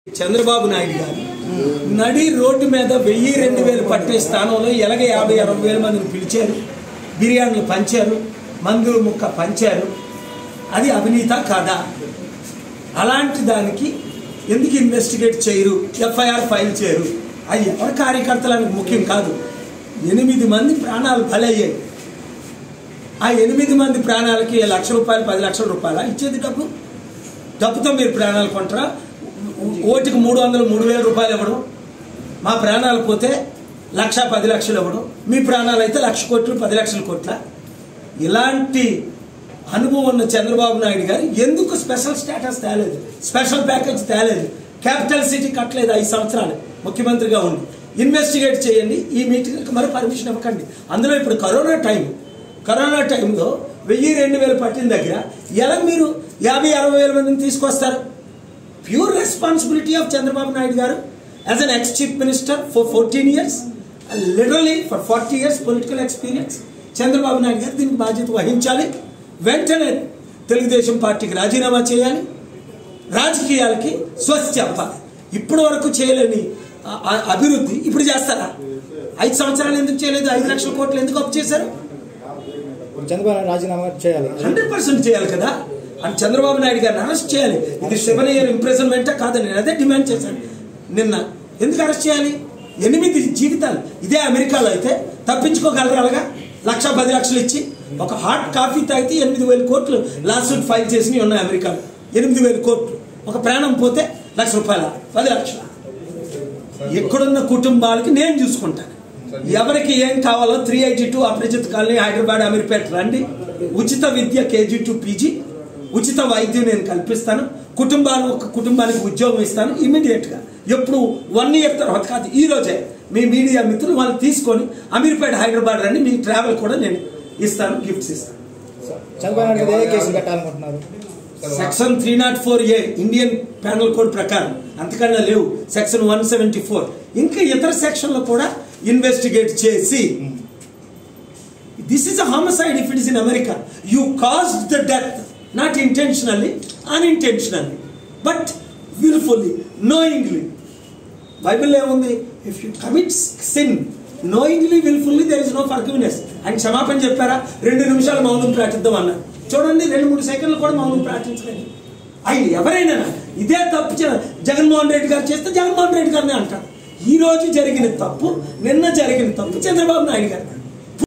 చంద్రబాబు నాయుడు గారు నడి రోడ్డు మీద వెయ్యి రెండు వేలు పట్టే స్థానంలో ఎలాగ యాభై అరవై వేల మందిని పిలిచారు బిర్యానీలు పంచారు మందులు ముక్క పంచారు అది అవినీత కాదా అలాంటి దానికి ఎందుకు ఇన్వెస్టిగేట్ చేయరు ఎఫ్ఐఆర్ ఫైల్ చేయరు అది ఎవరి కార్యకర్తలకు ముఖ్యం కాదు ఎనిమిది మంది ప్రాణాలు బలయ్యాయి ఆ ఎనిమిది మంది ప్రాణాలకి లక్ష రూపాయలు పది లక్షల రూపాయల ఇచ్చేది డబ్బు డబ్బుతో మీరు ప్రాణాలు కొంటారా ఓటుకి మూడు వందలు మూడు వేల రూపాయలు ఇవ్వడం మా ప్రాణాలు పోతే లక్ష పది లక్షలు ఇవ్వడం మీ ప్రాణాలు అయితే లక్ష కోట్లు పది లక్షల కోట్ల ఇలాంటి అనుభవం ఉన్న చంద్రబాబు నాయుడు గారు ఎందుకు స్పెషల్ స్టేటస్ తేలేదు స్పెషల్ ప్యాకేజ్ తేలేదు క్యాపిటల్ సిటీ కట్టలేదు ఐదు సంవత్సరాలు ముఖ్యమంత్రిగా ఉండి ఇన్వెస్టిగేట్ చేయండి ఈ మీటింగ్కి మరి పర్మిషన్ ఇవ్వకండి అందులో ఇప్పుడు కరోనా టైం కరోనా టైంలో వెయ్యి రెండు వేలు పట్టిన దగ్గర ఎలా మీరు యాభై అరవై వేల మందిని తీసుకొస్తారు pure responsibility of Chandrababu Naidu గారు as an ex chief minister for fourteen years literally for forty years political experience Chandrababu Naidu గారు దీనికి బాధ్యత వహించాలి వెంటనే తెలుగుదేశం పార్టీకి రాజీనామా చేయాలి రాజకీయాలకి స్వస్తి చెప్పాలి ఇప్పటి వరకు చేయలేని ఆ- ఆ అభివృద్ధి ఇప్పుడు చేస్తారా ఐదు సంవత్సరాలు ఎందుకు చేయలేదు ఐదు లక్షల కోట్లు ఎందుకు అప్పు చేశారు చంద్రబాబు నాయుడు రాజీనామా చేయాలి హండ్రెడ్ పర్సెంట్ చేయాలి కదా అని చంద్రబాబు నాయుడు గారిని అరెస్ట్ చేయాలి ఇది సెవెన్ ఇయర్ ఇంప్రెజన్మెంటే కాదని నేను అదే డిమాండ్ చేశాను నిన్న ఎందుకు అరెస్ట్ చేయాలి ఎనిమిది జీవితాలు ఇదే అమెరికాలో అయితే తప్పించుకోగలరు అలాగా లక్ష పది లక్షలు ఇచ్చి ఒక హాట్ కాఫీ తాగితే ఎనిమిది వేల కోట్లు లాస్ట్ సూట్ ఫైల్ చేసినవి ఉన్నాయి అమెరికాలో ఎనిమిది వేల కోట్లు ఒక ప్రాణం పోతే లక్ష రూపాయల పది లక్షల ఎక్కడున్న కుటుంబాలకి నేను చూసుకుంటాను ఎవరికి ఏం కావాలో three eighty two Aprajit colony Hyderabad Ameerpet రండి ఉచిత విద్య కేజీ టు పీజీ ఉచిత వైద్యం నేను కల్పిస్తాను కుటుంబాలు ఒక కుటుంబానికి ఉద్యోగం ఇస్తాను ఇమీడియట్ గా ఎప్పుడు వన్ ఇయర్ తర్వాత కాదు ఈ రోజే మీ మీడియా మిత్రులు వాళ్ళు తీసుకొని అమీర్పేట హైదరాబాద్ రండి మీ ట్రావెల్ కూడా నేను ఇస్తాను గిఫ్ట్స్ ఇస్తాను చంద్రబాబు నాయుడు మీద ఏ కేసులు పెట్టాలనుకుంటున్నారు section three not four A Indian penal code ప్రకారం అంతకన్నా లేవు సెక్షన్ వన్ సెవెంటీ ఫోర్ ఇంకా ఇతర సెక్షన్లో కూడా ఇన్వెస్టిగేట్ చేసి this is a homicide if it is in America you caused the death not intentionally unintentionally but wilfully knowingly Bible ఏముంది if you commit sin knowingly wilfully there is no forgiveness అని క్షమాపణ చెప్పారా రెండు నిమిషాలు మౌనం ప్రార్థిద్దాం అన్నారు చూడండి రెండు మూడు సెకండ్లు కూడా మౌనం ప్రార్థించలేదు ఆయన ఎవరైనా ఇదే తప్పు చే- జగన్మోహన్ రెడ్డి గారు చేస్తే జగన్మోహన్ రెడ్డి గారిని అంటారు ఈ రోజు జరిగిన తప్పు నిన్న జరిగిన తప్పు చంద్రబాబు నాయుడు గారు